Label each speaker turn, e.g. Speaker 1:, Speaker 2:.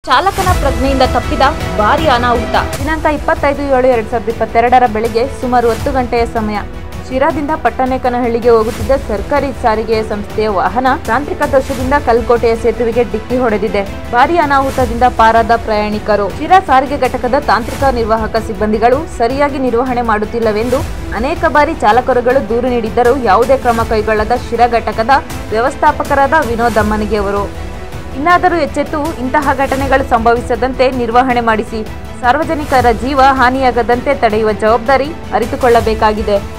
Speaker 1: ಚಾಲಕನ ಪ್ರಜ್ಞೆಯಿಂದ ತಪ್ಪಿದ ಭಾರಿ ಅನಾಹುತ ದಿನಾಂಕ ಇಪ್ಪತ್ತೈದು ಏಳು ಎರಡ್ ಸಾವಿರದ ಇಪ್ಪತ್ತೆರಡರ ಬೆಳಗ್ಗೆ ಸುಮಾರು ಹತ್ತು ಗಂಟೆಯ ಸಮಯ ಶಿರಾದಿಂದ ಪಟ್ಟಣೇಕನಹಳ್ಳಿಗೆ ಹೋಗುತ್ತಿದ್ದ ಸರ್ಕಾರಿ ಸಾರಿಗೆ ಸಂಸ್ಥೆಯ ವಾಹನ ತಾಂತ್ರಿಕ ದೋಷದಿಂದ ಕಲ್ಕೋಟೆಯ ಸೇತುವೆಗೆ ಡಿಕ್ಕಿ ಹೊಡೆದಿದೆ ಭಾರಿ ಅನಾಹುತದಿಂದ ಪಾರಾದ ಪ್ರಯಾಣಿಕರು ಶಿರಾ ಸಾರಿಗೆ ಘಟಕದ ತಾಂತ್ರಿಕ ನಿರ್ವಾಹಕ ಸಿಬ್ಬಂದಿಗಳು ಸರಿಯಾಗಿ ನಿರ್ವಹಣೆ ಮಾಡುತ್ತಿಲ್ಲವೆಂದು ಅನೇಕ ಬಾರಿ ಚಾಲಕರುಗಳು ದೂರು ನೀಡಿದ್ದರೂ ಯಾವುದೇ ಕ್ರಮ ಕೈಗೊಳ್ಳದ ಶಿರಾ ಘಟಕದ ವ್ಯವಸ್ಥಾಪಕರಾದ ವಿನೋದ್ ಅಮ್ಮನಿಗೆ ಅವರು ಇನ್ನಾದರೂ ಎಚ್ಚೆತ್ತು ಇಂತಹ ಘಟನೆಗಳು ಸಂಭವಿಸದಂತೆ ನಿರ್ವಹಣೆ ಮಾಡಿಸಿ ಸಾರ್ವಜನಿಕರ ಜೀವ ಹಾನಿಯಾಗದಂತೆ ತಡೆಯುವ ಜವಾಬ್ದಾರಿ ಅರಿತುಕೊಳ್ಳಬೇಕಾಗಿದೆ